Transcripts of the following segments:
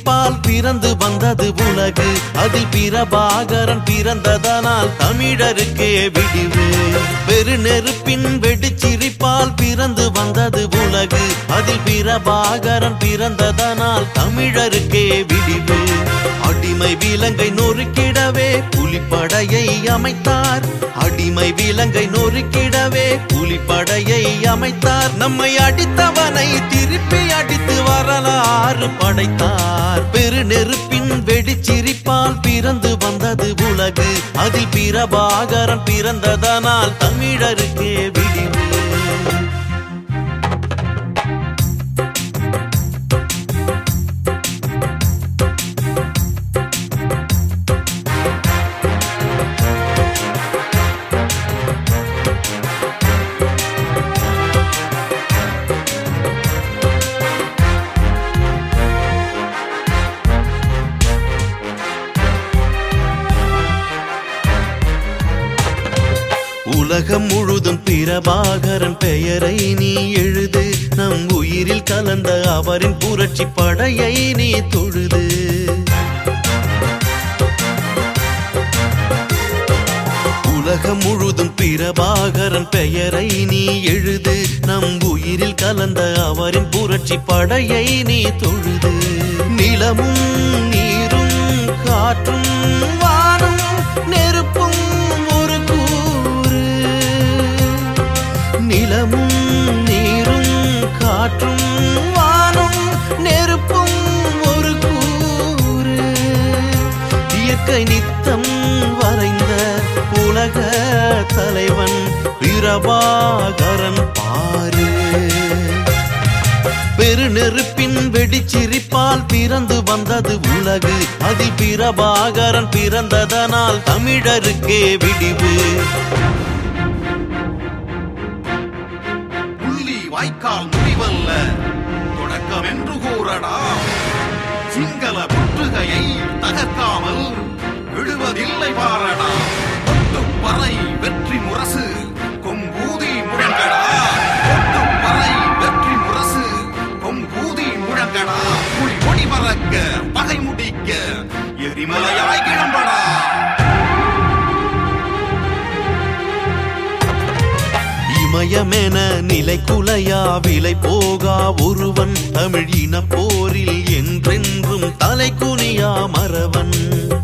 சிரிப்பால் பிறந்து வந்தது உலகு அதில் பிரபாகரன் பிறந்ததனால் தமிழருக்கே விடிவு பெருநெருப்பின் வெடிச்சிரிப்பால் பிறந்து வந்தது உலகு அதில் பிரபாகரன் பிறந்ததனால் தமிழருக்கே விடிவு அடிமை விலங்கை நொறுக்கிடவே புலிப்படையை அமைத்தார் அடிமை விலங்கை நொறுக்கிடவே புலிப்படையை அமைத்தார் நம்மை அடித்தவனை திருப்பி அடித்து வரலாறு படைத்தார் பெருநெருப்பின் வெடிச்சிரிப்பால் பிறந்து வந்தது உலகு அதில் பிரபாகரன் பிறந்ததனால் தமிழருக்கே விடிவு உலகம் முழுதும் பிரபாகரன் பெயரை நீ எழுது நம் உயிரில் கலந்த அவரின் புரட்சி படையை நீ தொழுது உலகம் முழுதும் பிரபாகரன் பெயரை நீ எழுது நம் உயிரில் கலந்த அவரின் புரட்சி படையை நீ தொழுது நிலமும் நீரும் காற்றும் வானும் நெருப்பும் ஒரு கூறு நிலமும் நீரும் காற்றும் வானும் நெருப்பும் ஒரு கூறு இயற்கை நித்தம் வரைந்த உலக தலைவன் பிரபாகரன் பாரு பெருநெருப்பின் வெடிச்சிரிப்பால் பிறந்து வந்தது உலகு அதில் பிரபாகரன் பிறந்ததனால் தமிழருக்கே விடிவு புள்ளி வாய்க்கால் முடிவல்ல தொடக்கம் என்று கூறடா சிங்கள புற்றுகையை தகர்க்காமல் விடுவதில்லை பாரடா ஒட்டுப்பறை வெற்றி முரசு கொம்பூதி முழங்கடா ஒட்டுப்பறை வெற்றி முரசு கொம்பூதி முழங்கடா புலி கொடி பறக்க பகை முடிக்க எரிமலையாய் கிளம்படா இமயமென நிலை குலையா விலை போகா ஒருவன் தமிழ் இன போரில் என்றென்றும் தலை குனியா மறவன்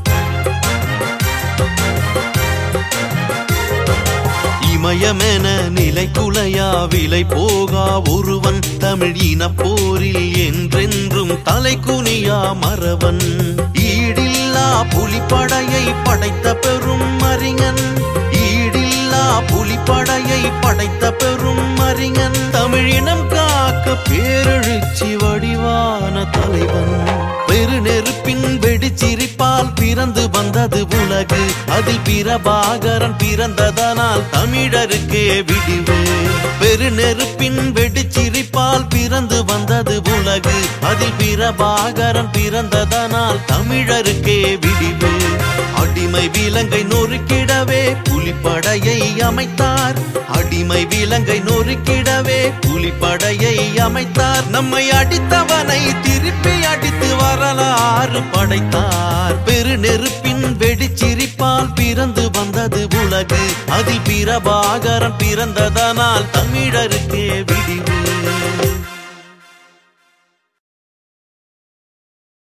இமயமென நிலை குலையா விலை போகா ஒருவன் தமிழ் இன போரில் என்றென்றும் தலை குனியா மறவன் ஈடில்லா புலிப்படையை படைத்த பெரும் அறிஞன் ஈடில்லா புலிப்படையை படைத்த பெரும் அறிஞன் தமிழினம் காக்க பேரெழுச்சி வடிவான தலைவன் பெருநெருப்பின் வெடிச்சிரிப்பால் பிறந்து வந்தது உலகு அதில் பிரபாகரன் பிறந்ததனால் தமிழருக்கே விடிவு பெருநெருப்பின் வெடிச்சிரிப்பால் பிறந்து வந்தது உலகு அதில் பிரபாகரன் பிறந்ததனால் தமிழருக்கே விடிவு அடிமை விலங்கை நொறுக்கிடவே புலிப்படையை அமைத்தார் அடிமை விலங்கை நொறுக்கிடவே புலிப்படையை அமைத்தார் நம்மை அடித்தவனை திருப்பி அடித்து வரலாறு படைத்தார் பெருநெருப்பின் வெடிச்சிரிப்பால் பிறந்து வந்தது உலகு அதில் பிரபாகரன் பிறந்ததனால் தமிழருக்கே விடிவு